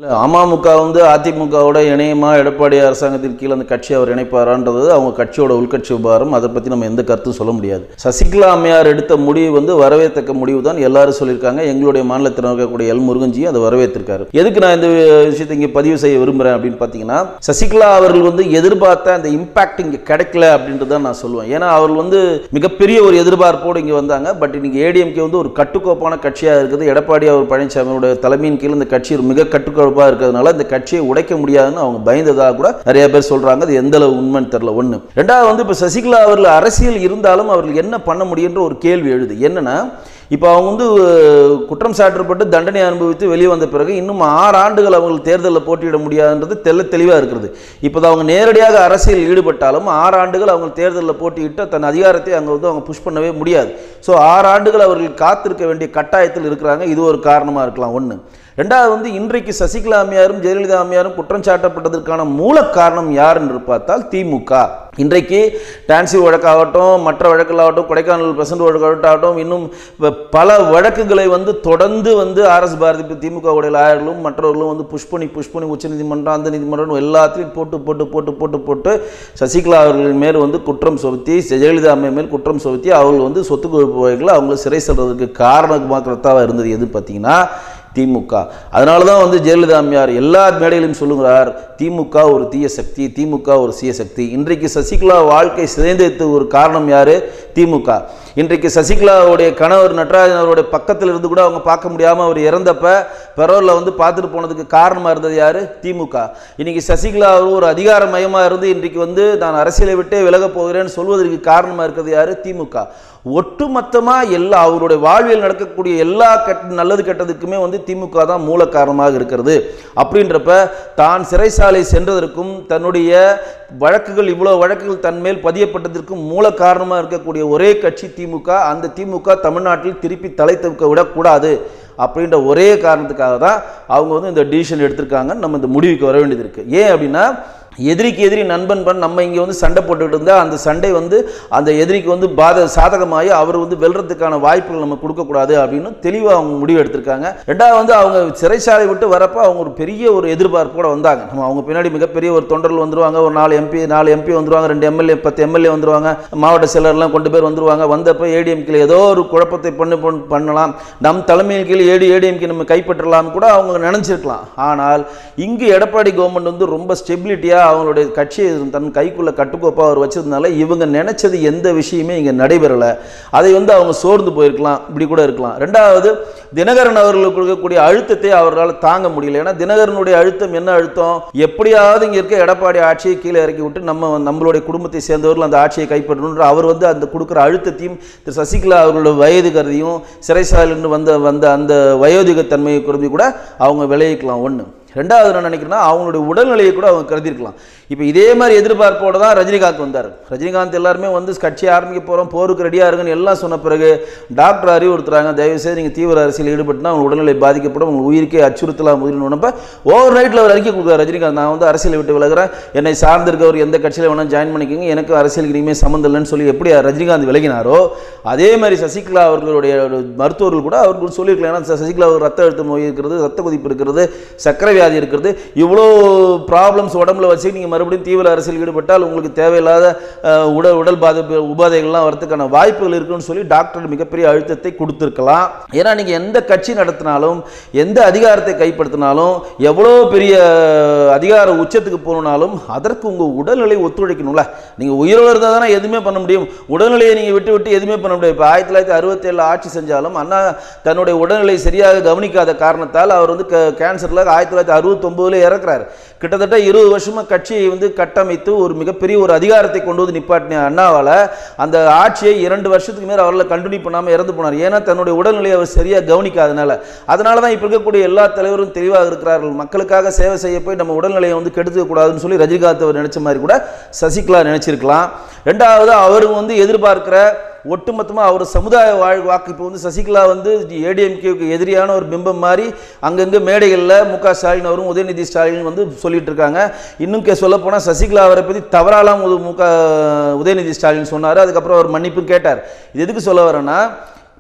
அமமுக வந்து அதிமுகவோட இணையமா எடப்பாடி அரசாங்கத்தின் கீழ் அந்த கட்சி அவர் இணைப்பாரான்றது அவங்க கட்சியோட உள்கட்சி விவகாரம் அதை பற்றி நம்ம எந்த கருத்தும் சொல்ல முடியாது சசிகலா அம்மையார் எடுத்த முடிவு வந்து வரவேற்கத்தக்க முடிவு தான் எல்லாரும் சொல்லியிருக்காங்க எங்களுடைய மாநிலத்தில் இருக்கக்கூடிய எல் முருகன்ஜி அதை வரவேற்றிருக்காரு எதுக்கு நான் இந்த விஷயத்தை இங்கே பதிவு செய்ய விரும்புகிறேன் அப்படின்னு பார்த்தீங்கன்னா சசிகலா அவர்கள் வந்து எதிர்பார்த்த அந்த இம்பாக்ட் இங்கே கிடைக்கல அப்படின்றது தான் நான் சொல்லுவேன் ஏன்னா அவர்கள் வந்து மிகப்பெரிய ஒரு எதிர்பார்ப்போடு இங்கே வந்தாங்க பட் இன்னைக்கு ஏடிஎம்கே வந்து ஒரு கட்டுக்கோப்பான கட்சியாக இருக்குது எடப்பாடி அவர் பழனிசாமியோட தலைமையின் கீழ் இந்த கட்சி ஒரு மிக கட்டுக்கோப்பாக இருக்கிறதுனால இந்த கட்சியை உடைக்க முடியாதுன்னு அவங்க பயந்ததாக கூட நிறைய பேர் சொல்றாங்க அது எந்த அளவு உண்மைன்னு தெரியல ஒன்று ரெண்டாவது வந்து இப்போ சசிகலா அவர்கள் அரசியல் இருந்தாலும் அவர்கள் என்ன பண்ண முடியுன்ற ஒரு கேள்வி எழுது என்னன்னா இப்போ அவங்க வந்து அஹ், குற்றம் சாட்டப்பட்டு தண்டனை அனுபவித்து வெளியே வந்த பிறகு இன்னும் ஆறு ஆண்டுகள் அவங்க தேர்தலில் போட்டியிட முடியாதுன்றது தெல்ல தெளிவாக இருக்கிறது இப்போ அவங்க நேரடியாக அரசியல் ஈடுபட்டாலும் ஆறு ஆண்டுகள் அவங்க தேர்தலில் போட்டியிட்டு தன் அதிகாரத்தை அங்கே வந்து அவங்க புஷ் பண்ணவே முடியாது ஸோ ஆறு ஆண்டுகள் அவர்கள் காத்திருக்க வேண்டிய கட்டாயத்தில் இருக்கிறாங்க இது ஒரு காரணமாக இருக்கலாம் ஒன்று ரெண்டாவது வந்து இன்றைக்கு சசிகலா அம்மையாரும் ஜெயலலிதா அம்மையாரும் குற்றம் சாட்டப்பட்டதற்கான மூல காரணம் யார் என்று பார்த்தால் திமுக இன்றைக்கு டான்சி வழக்காகட்டும் மற்ற வழக்குகளாகட்டும் கொடைக்கானல் பிரசன்ட் வழக்காகட்டும் இன்னும் ப- பல வழக்குகளை வந்து தொடர்ந்து வந்து ஆர்எஸ் பாரதி இப்ப திமுக உடைய லாயர்களும் மற்றவர்களும் வந்து புஷ் பண்ணி புஷ் பண்ணி உச்சநீதிமன்றம் அந்த நீதிமன்றம் எல்லாத்தையும் போட்டு போட்டு போட்டு போட்டு போட்டு சசிகலா அவர்கள் மேல் வந்து குற்றம் சுமத்தி ஜெயலலிதா அம்மை மேல் குற்றம் சுமத்தி அவர்கள் வந்து சொத்து குவிப்பு வகைகளை அவங்களை சிறை செல்றதுக்கு காரணமாக இருந்தது எது பார்த்தீங்கன்னா திமுக அதனால தான் வந்து ஜெயலலிதா அம்மையார் எல்லா மேடையிலும் சொல்லுகிறார் திமுக ஒரு தீய சக்தி திமுக ஒரு தீய சக்தி இன்றைக்கு சசிகலா வாழ்க்கை சிதைந்ததுக்கு ஒரு காரணம் யாரு திமுக இன்றைக்கு சசிகலாவுடைய கணவர் நடராஜன் அவருடைய பக்கத்தில் இருந்து கூட அவங்க பார்க்க முடியாமல் அவர் இறந்தப்ப பெரோலில் வந்து பார்த்துட்டு போனதுக்கு காரணமாக இருந்தது யாரு திமுக இன்னைக்கு சசிகலா அவர் ஒரு அதிகார மயமாக இருந்து இன்றைக்கு வந்து நான் அரசியலை விட்டே விலகப் போகிறேன்னு சொல்வதற்கு காரணமாக இருக்கிறது யாரு திமுக ஒட்டுமொத்தமாக எல்லா அவருடைய வாழ்வில் நடக்கக்கூடிய எல்லா கெட்ட நல்லது கெட்டதுக்குமே வந்து திமுக தான் மூல காரணமாக இருக்கிறது அப்படின்றப்ப தான் சிறைசாலை சென்றதற்கும் தன்னுடைய வழக்குகள் இவ்வளோ வழக்குகள் தன் மேல் பதியப்பட்டதற்கும் மூல காரணமாக இருக்கக்கூடிய ஒரே கட்சி திமுக அந்த திமுக தமிழ்நாட்டில் திருப்பி தலை தூக்க விடக்கூடாது அப்படின்ற ஒரே காரணத்துக்காக தான் அவங்க வந்து இந்த டிசிஷன் எடுத்திருக்காங்க நம்ம இந்த முடிவுக்கு வர வேண்டியது இருக்குது ஏன் அப்படின்னா எதிரிக்கு எதிரி நண்பன் பண்ண நம்ம இங்கே வந்து சண்டை போட்டுக்கிட்டு இருந்தால் அந்த சண்டை வந்து அந்த எதிரிக்கு வந்து பாத சாதகமாகி அவர் வந்து வெல்றதுக்கான வாய்ப்புகள் நம்ம கொடுக்கக்கூடாது அப்படின்னு தெளிவாக அவங்க முடிவு எடுத்திருக்காங்க ரெண்டாவது வந்து அவங்க சிறைச்சாலை விட்டு வரப்போ அவங்க ஒரு பெரிய ஒரு எதிர்பார்ப்போட வந்தாங்க நம்ம அவங்க பின்னாடி மிகப்பெரிய ஒரு தொண்டர்கள் வந்துருவாங்க ஒரு நாலு எம்பி நாலு எம்பி வந்துருவாங்க ரெண்டு எம்எல்ஏ பத்து எம்எல்ஏ வந்துருவாங்க மாவட்ட செயலர்லாம் கொண்டு பேர் வந்துருவாங்க வந்தப்போ ஏடிஎம்கே ஏதோ ஒரு குழப்பத்தை பண்ணு பண்ண- பண்ணலாம் நம் தலைமையின் கீழ் ஏடி ஏடிஎம்கே நம்ம கைப்பற்றலாம் கூட அவங்க நினைச்சிருக்கலாம் ஆனால் இங்கு எடப்பாடி கவர்மெண்ட் வந்து ரொம்ப ஸ்டெபிலிட்டியாக அவங்களுடைய கட்சியை தன் கைக்குள்ள கட்டுக்கோப்பாக அவர் வச்சதுனால இவங்க நினைச்சது எந்த விஷயமே இங்கே நடைபெறலை அதை வந்து அவங்க சோர்ந்து போயிருக்கலாம் இப்படி கூட இருக்கலாம் ரெண்டாவது தினகரன் அவர்களுக்கு கொடுக்கக்கூடிய அழுத்தத்தை அவரால் தாங்க முடியல ஏன்னா தினகரனுடைய அழுத்தம் என்ன அழுத்தம் எப்படியாவது இங்கே இருக்க எடப்பாடி ஆட்சியை கீழே இறக்கி விட்டு நம்ம நம்மளுடைய குடும்பத்தை சேர்ந்தவர்கள் அந்த ஆட்சியை கைப்பற்றணுன்ற அவர் வந்து அந்த கொடுக்குற அழுத்தத்தையும் திரு சசிகலா அவர்களோட வயது கருதியும் சிறைசாலையிலிருந்து வந்த வந்த அந்த வயோதிக தன்மையை கருதி கூட அவங்க விளைவிக்கலாம் ஒன்று ரெண்டாவது என்ன நினைக்கிறேன்னா அவங்களுடைய உடல்நிலையை கூட அவங்க கருதிருக்கலாம் இப்போ இதே மாதிரி எதிர்பார்ப்போட தான் ரஜினிகாந்த் வந்தார் ரஜினிகாந்த் எல்லாருமே வந்து கட்சி ஆரம்பிக்க போகிறோம் போருக்கு ரெடியாக இருங்கன்னு எல்லாம் சொன்ன பிறகு டாக்டர் அறிவுறுத்துறாங்க தயவுசெய்து நீங்கள் தீவிர அரசியல் ஈடுபட்டுனா உங்கள் உடல்நிலை பாதிக்கப்படும் உங்கள் உயிருக்கே அச்சுறுத்தலாம் உயிரினப்ப ஓவர் நைட்டில் அவர் அறிக்கை கொடுக்குறாரு ரஜினிகாந்த் நான் வந்து அரசியலை விட்டு விலகிறேன் என்னை சார்ந்திருக்கவர் எந்த கட்சியில் வேணால் ஜாயின் பண்ணிக்கோங்க எனக்கு அரசியலுக்கு இனிமேல் சம்மந்தம் இல்லைன்னு சொல்லி எப்படி ரஜினிகாந்த் விலகினாரோ அதே மாதிரி சசிகலா அவர்களுடைய மருத்துவர்கள் கூட அவர்கள் சொல்லியிருக்கலாம் ஏன்னா சசிகலா ஒரு ரத்த அழுத்த நோய் இருக்கிறது ரத்த கொதிப்பு இருக்கிறது சர்க்கரை வியாதி இருக்கிறது இவ்வளோ ப்ராப்ளம்ஸ் உடம்புல வச்சு நீங்கள் மறுபடியும் தீவிர அரசியல் ஈடுபட்டால் உங்களுக்கு தேவையில்லாத அஹ், உடல் உடல் பாதிப்பு உபாதைகள்லாம் வரதுக்கான வாய்ப்புகள் இருக்குன்னு சொல்லி டாக்டர் மிகப்பெரிய அழுத்தத்தை கொடுத்துருக்கலாம் ஏன்னா நீங்கள் எந்த கட்சி நடத்தினாலும் எந்த அதிகாரத்தை கைப்படுத்தினாலும் எவ்வளோ பெரிய அதிகார உச்சத்துக்கு போகணுனாலும் அதற்கு உங்கள் உடல்நிலை ஒத்துழைக்கணும்ல நீங்கள் உயிரோடு இருந்தால் தானே எதுவுமே பண்ண முடியும் உடல்நிலையை நீங்கள் விட்டு விட்டு எதுவுமே பண்ண முடியாது இப்போ ஆயிரத்தி தொள்ளாயிரத்தி அறுபத்தேழில் ஆட்சி செஞ்சாலும் அண்ணா தன்னுடைய உடல்நிலை சரியாக கவனிக்காத காரணத்தால் அவர் வந்து கேன்சரில் ஆயிரத்தி தொள்ளாயிரத்தி அறுபத்தொம்போதுல இறக்குறாரு கிட்டத்தட்ட இருபது வருஷமாக கட்சியை வந்து கட்டமைத்து ஒரு மிகப்பெரிய ஒரு அதிகாரத்தை கொண்டு வந்து நிப்பாட்டின அண்ணாவால் அந்த ஆட்சியை இரண்டு வருஷத்துக்கு மேலே அவரால் கண்டினியூ பண்ணாமல் இறந்து போனார் ஏன்னா தன்னுடைய உடல்நிலையை அவர் சரியாக கவனிக்காதனால அதனால தான் இப்போ இருக்கக்கூடிய எல்லா தலைவரும் தெளிவாக இருக்கிறார்கள் மக்களுக்காக சேவை செய்ய போய் நம்ம உடல்நிலையை வந்து கெடுத்துக்க கூடாதுன்னு சொல்லி ரஜினிகாந்த் அவர் நினைச்ச மாதிரி கூட சசிகலா நினைச்சிருக்கலாம் ரெண்டாவது அவர் வந்து எதிர்பார்க்கிற ஒட்டுமொத்தமாக அவர் சமுதாய வாழ் வாக்கு இப்போ வந்து சசிகலா வந்து ஏடிஎம்கேவுக்கு எதிரியான ஒரு பிம்பம் மாதிரி அங்கங்கே மேடைகளில் மு க ஸ்டாலின் அவரும் உதயநிதி ஸ்டாலின் வந்து சொல்லிட்டு இருக்காங்க இன்னும் கே சொல்ல போனால் சசிகலா அவரை பற்றி தவறாலாம் மு க உதயநிதி ஸ்டாலின் சொன்னார் அதுக்கப்புறம் அவர் மன்னிப்பு கேட்டார் இது எதுக்கு சொல்ல வரேன்னா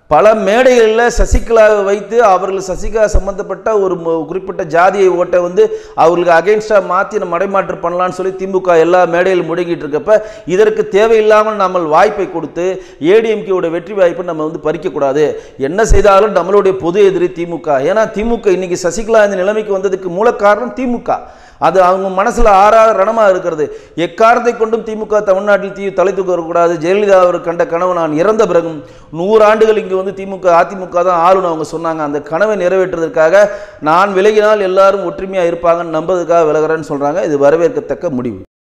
பல மேடைகளில் சசிகலாவை வைத்து அவர்கள் சசிகலா சம்பந்தப்பட்ட ஒரு மு- குறிப்பிட்ட ஜாதியை ஓட்டை வந்து அவர்களுக்கு அகைன்ஸ்டாக மாற்றி நம்ம மடைமாற்று பண்ணலாம்னு சொல்லி திமுக எல்லா மேடையிலும் முடங்கிட்டு இருக்கப்ப இதற்கு தேவையில்லாமல் நம்ம வாய்ப்பை கொடுத்து ஏடிஎம்கேவோட வெற்றி வாய்ப்பை நம்ம வந்து பறிக்கக்கூடாது என்ன செய்தாலும் நம்மளுடைய பொது எதிரி திமுக ஏன்னா திமுக இன்னைக்கு சசிகலா இந்த நிலைமைக்கு வந்ததுக்கு மூல காரணம் திமுக அது அவங்க மனசுல ஆறாத ரணமாக இருக்கிறது எக்காரணத்தை கொண்டும் திமுக தமிழ்நாட்டில் தீ தலை தூக்க வரக்கூடாது ஜெயலலிதா அவர் கண்ட கனவு நான் இறந்த பிறகும் நூறு ஆண்டுகள் இங்கே வந்து திமுக அதிமுக தான் ஆளுன்னு அவங்க சொன்னாங்க அந்த கனவை நிறைவேற்றுவதற்காக நான் விலகினால் எல்லாரும் ஒற்றுமையாக இருப்பாங்கன்னு நம்புறதுக்காக விலகிறேன்னு சொல்றாங்க இது வரவேற்கத்தக்க முடிவு